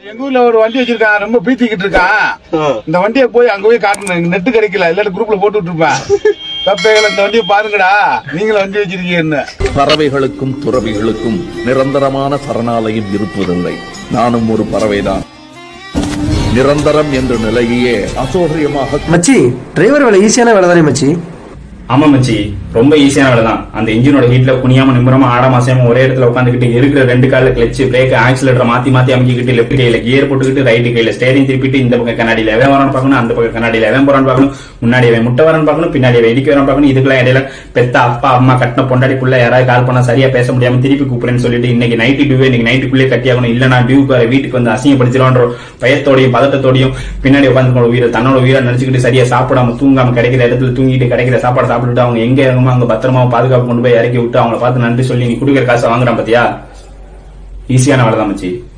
எங்க ஊர்ல ஒரு வண்டி வச்சிருக்கான் ரொம்ப பீத்திக்கிட்டு இருக்கான் இந்த வண்டியை போய் அங்க போய் காட்டணும் நெட்டு கிடைக்கல இல்லாட்டி குரூப்ல போட்டு விட்டுருப்பேன் தப்பைகள் இந்த வண்டியை பாருங்கடா நீங்களும் வண்டி வச்சிருக்கீங்கன்னு பறவைகளுக்கும் துறவிகளுக்கும் நிரந்தரமான சரணாலயம் இருப்பதில்லை நானும் ஒரு பறவைதான் நிரந்தரம் என்ற நிலையே அசௌகரியமாக மச்சி டிரைவர் வேலை ஈஸியான வேலை தானே மச்சி ஆமா மச்சி ரொம்ப ஈஸியான வேலை தான் அந்த இன்ஜினோட ஹீட்ல குனியாம நிம்மரமா ஆடாம அசையாம ஒரே இடத்துல உட்காந்துக்கிட்டு இருக்கிற ரெண்டு கால கிளச்சு பிரேக் ஆக்சிலேட்டர் மாத்தி மாத்தி அமைக்கிட்டு லெஃப்ட் கையில கியர் போட்டுக்கிட்டு ரைட் கையில ஸ்டேரிங் திருப்பிட்டு இந்த பக்கம் கண்ணாடியில எவன் வரான்னு பார்க்கணும் அந்த பக்கம் கண்ணாடியில எவன் போறான்னு பார்க்கணும் முன்னாடி அவன் முட்டை வரான்னு பார்க்கணும் பின்னாடி அவன் இடிக்க வரான்னு பார்க்கணும் இதுக்கெல்லாம் இடையில பெத்த அப்பா அம்மா கட்டின பொண்டாடிக்குள்ள யாராவது கால் பண்ணா சரியா பேச முடியாம திருப்பி கூப்பிடுறேன்னு சொல்லிட்டு இன்னைக்கு நைட்டு டியூ இன்னைக்கு நைட்டுக்குள்ளே கட்டியாகணும் இல்லனா டியூக்கு வீட்டுக்கு வந்து அசிங்கப்படுத்திடுவான்ற பயத்தோடையும் பதட்டத்தோடையும் பின்னாடி உட்காந்து உயிரை தன்னோட உயிரை நினைச்சுக்கிட்டு சரியா சாப்பிடாம தூங்காம கிடைக்கிற இடத்துல தூங்கிட்டு கிடைக்கிற சாப்பாடு சாப்பிட்டுட்டு அவங்க எங்க இறங்குமோ அங்க பத்திரமா பாதுகாப்பு கொண்டு போய் இறக்கி விட்டு அவங்கள பார்த்து நன்றி சொல்லி நீ குடுக்கிற காசை வாங்குறான் பாத்தியா ஈஸியான வேலை தான் மச்சி